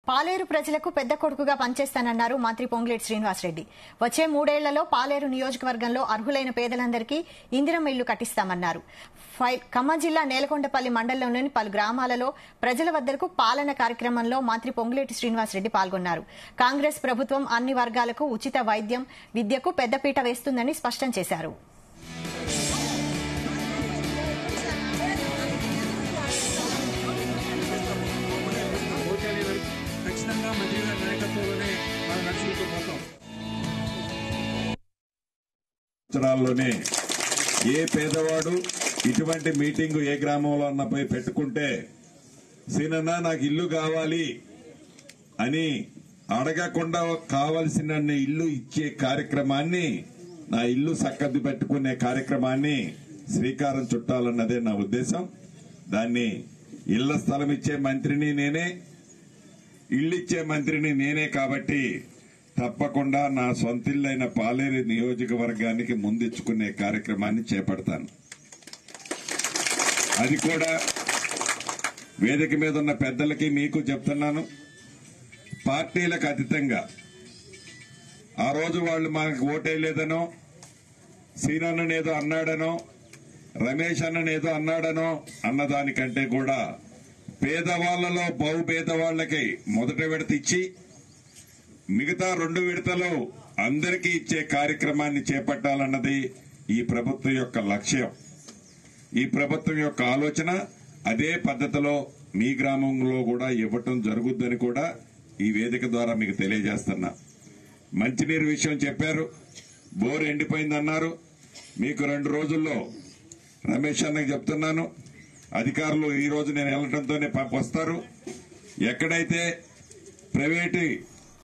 పాలేరు ప్రజలకు పెద్ద కొడుకుగా పనిచేస్తానన్నారు మంత్రి పొంగులేటి శ్రీనివాసరెడ్డి వచ్చే మూడేళ్లలో పాలేరు నియోజకవర్గంలో అర్హులైన పేదలందరికీ ఇందిరమ్మ ఇళ్లు కట్టిస్తామన్నారు ఫై- ఖమ్మం జిల్లా నేలకొండపల్లి మండలంలోని పలు గ్రామాలలో ప్రజల వద్దకు పాలన కార్యక్రమంలో మంత్రి పొంగులేటి శ్రీనివాసరెడ్డి పాల్గొన్నారు కాంగ్రెస్ ప్రభుత్వం అన్ని వర్గాలకు ఉచిత వైద్యం విద్యకు పెద్దపీట వేస్తుందని స్పష్టం చేశారు ఓకేనా ఖచ్చితంగా మంత్రి గారి నాయకత్వంలోనే మనం నడుచుకుంటూ పోతాం సంవత్సరాల్లోనే ఏ పేదవాడు ఇటువంటి మీటింగ్ ఏ గ్రామంలో అన్న పోయి పెట్టుకుంటే సీనన్న నాకు ఇల్లు కావాలి అని అడగకుండా కావలసిన ఇల్లు ఇచ్చే కార్యక్రమాన్ని నా ఇల్లు సక్కద్దు పెట్టుకునే కార్యక్రమాన్ని శ్రీకారం చుట్టాలన్నదే నా ఉద్దేశం దాన్ని ఇళ్ల స్థలం ఇచ్చే మంత్రిని నేనే ఇల్లిచ్చే మంత్రిని నేనే కాబట్టి తప్పకుండా నా సొంతిల్లైన పాలేరు నియోజకవర్గానికి ముందిచ్చుకునే కార్యక్రమాన్ని చేపడతాను అది కూడా వేదిక మీద ఉన్న పెద్దలకి మీకు చెప్తున్నాను పార్టీలకు అతీతంగా ఆ రోజు వాళ్ళు మాకు ఓటేయలేదనో సీనన్ననేదో అన్నాడనో రమేష్ అన్ననేదో అన్నాడనో అన్నదానికంటే కూడా పేదవాళ్లలో బహు పేదవాళ్లకి మొదట విడత ఇచ్చి మిగతా రెండు విడతలు అందరికీ ఇచ్చే కార్యక్రమాన్ని చేపట్టాలన్నది ఈ ప్రభుత్వం యొక్క లక్ష్యం ఈ ప్రభుత్వం యొక్క ఆలోచన అదే పద్ధతిలో మీ గ్రామంలో కూడా ఇవ్వటం జరుగుద్దని కూడా ఈ వేదిక ద్వారా మీకు తెలియజేస్తున్నా మంచినీరు విషయం చెప్పారు బోర్ ఎండిపోయిందన్నారు మీకు రెండు రోజుల్లో రమేష్ అన్నకి చెప్తున్నాను అధికారులు ఈ రోజు నేను వెళ్లడంతోనే పంపొస్తారు ఎక్కడైతే ప్రైవేటు